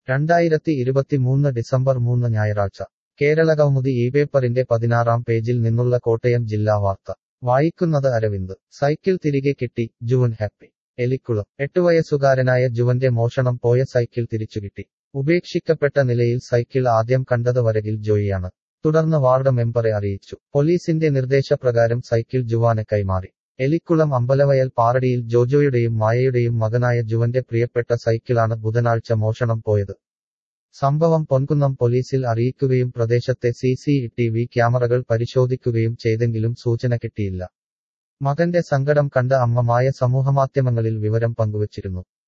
രണ്ടായിരത്തി ഇരുപത്തിമൂന്ന് ഡിസംബർ മൂന്ന് ഞായറാഴ്ച കേരളകൗമുദി ഈ പേപ്പറിന്റെ പതിനാറാം പേജിൽ നിന്നുള്ള കോട്ടയം ജില്ലാ വാർത്ത വായിക്കുന്നത് അരവിന്ദ് സൈക്കിൾ തിരികെ കിട്ടി ജുവൻ ഹാപ്പി എലിക്കുളം എട്ട് വയസ്സുകാരനായ ജുവന്റെ മോഷണം പോയ സൈക്കിൾ തിരിച്ചുകിട്ടി ഉപേക്ഷിക്കപ്പെട്ട നിലയിൽ സൈക്കിൾ ആദ്യം കണ്ടത് വരകിൽ ജോയിയാണ് തുടർന്ന് വാർഡ് മെമ്പറെ അറിയിച്ചു പോലീസിന്റെ നിർദ്ദേശപ്രകാരം സൈക്കിൾ ജുവാന് കൈമാറി എലിക്കുളം അമ്പലവയൽ പാറടിയിൽ ജോജോയുടെയും മായയുടെയും മകനായ ജുവന്റെ പ്രിയപ്പെട്ട സൈക്കിളാണ് ബുധനാഴ്ച മോഷണം പോയത് സംഭവം പൊൻകുന്നം പോലീസിൽ അറിയിക്കുകയും പ്രദേശത്തെ സി സി ടി വി ക്യാമറകൾ പരിശോധിക്കുകയും ചെയ്തെങ്കിലും സൂചന കിട്ടിയില്ല മകന്റെ സങ്കടം കണ്ട അമ്മ മായ സമൂഹമാധ്യമങ്ങളിൽ വിവരം പങ്കുവച്ചിരുന്നു